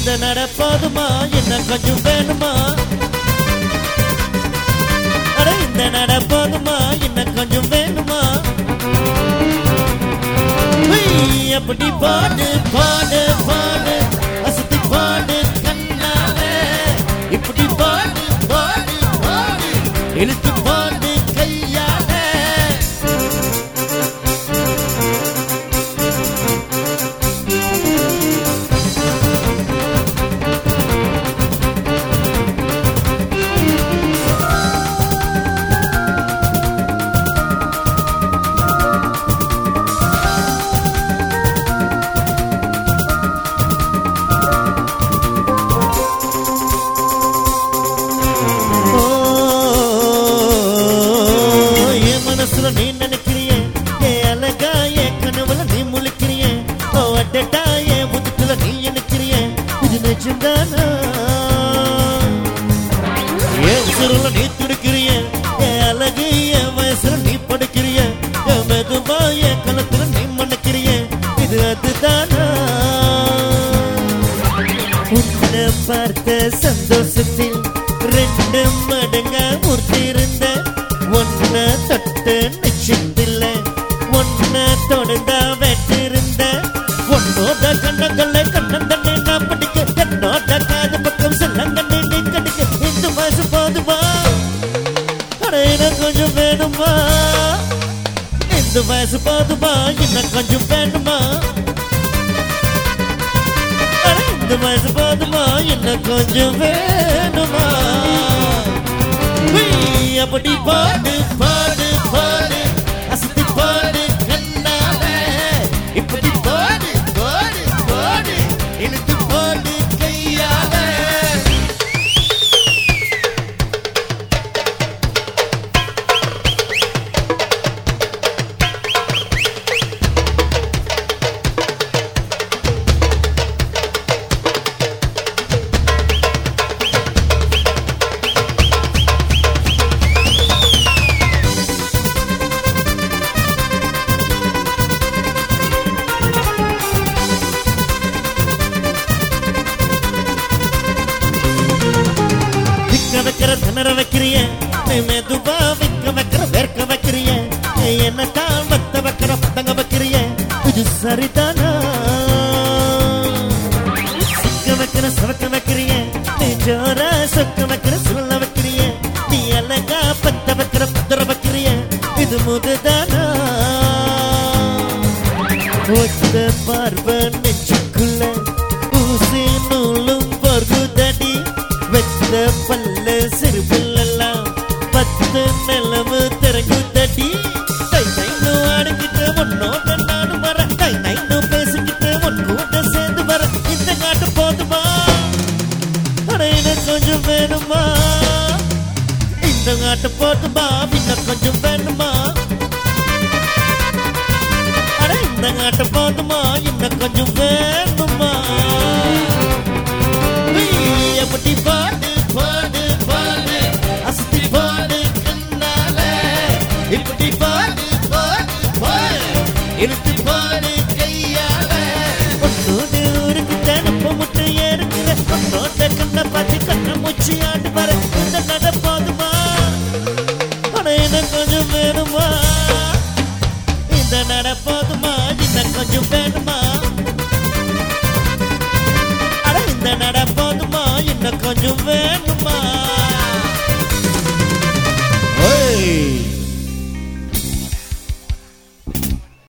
இந்த நட போதுமா என்ன கொஞ்சம் வேணுமா அட இந்த நட போதுமா என்ன கொஞ்சம் வேணுமா உய், அப்படி பாடு பாடு பாடு அசத்தி பாடு கண்ணாலே இப்படி பாடு பாடு பாடு இழுத்து பாடு கையாலே ஓ, என் மனசுல நீ நினைக்கிறிய என் அழகா என் கனவுல நீ முழிக்கிறிய ஓ அட்டட்டா என் முதுக்குல நீ நினைக்கிறிய இது நிஜம்தானா என் உசுருல நீ துடிக்கிறிய என் அழகு என் வயசுல நீ படுக்கிறிய என் மெதுவா என் கணத்துல நீ மணக்கிறிய இது அதுதானா உன்னை பார்த்த சந்தோஷத்தில் ரெண்டு மடங்க ஊர்த்திருந்த ஒன்ன தொட்டு நிச்சயத்தில் ஒன்ன தொடர்ந்தா வெற்றிருந்த உன்னோட கண்ணங்களை கண்ணன் தண்ணி நான் படிக்க என்னோட காது பக்கம் செல்லங்கண்ணி நீ கடிக்க இந்த வயசு போதுமா அடையின கொஞ்சம் வேணுமா இந்த வயசு போதுமா இன்னும் கொஞ்சம் வேணுமா அட, இந்த வயசு போதுமா இன்னும் கொஞ்சம் வேணுமா உய், அப்படி பாடு பாடு பாடு அசத்தி பாடு கண்ணாலே இப்படி பாடு பாடு பாடு இழுத்து பாடு கையாலே விக்க வைக்கிற திணற வைக்கிறிய நீ மெதுவா விக்க வைக்கிற வேர்க்க வைக்கிறிய நீ என்னத்தான் வத்த வைக்கிற பத்தங்க வைக்கிறிய இது சரிதானா சிக்க வைக்கிற சவக்க வைக்கிறிய நீ ஜோர சொக்க வைக்கிற சொல்ல வைக்கிறிய நீ அழகா பத்த வைக்கிற பத்திர வைக்கிறிய இது முதுதானா ஒத்த பார்வை நெஞ்சுக்குள்ள ஊசி நூலும் பொறுதடி வெத்த பல்ல சிறுபில்லாம் பத்து நிலவு திறங்குதடி கை நைனு ஆடுகிட்டு உன்னோட நானும் வர கை நைனு பேசிக்கிட்டு உன் கூட சேர்ந்து வர இந்த காட்டு போதுமா அடையின கொஞ்சம் வேணுமா இந்த காட்டு போதுமா இன்னும் கொஞ்சம் வேணுமா அட இந்த காட்டு போதுமா இன்னும் கொஞ்சம் வேணும்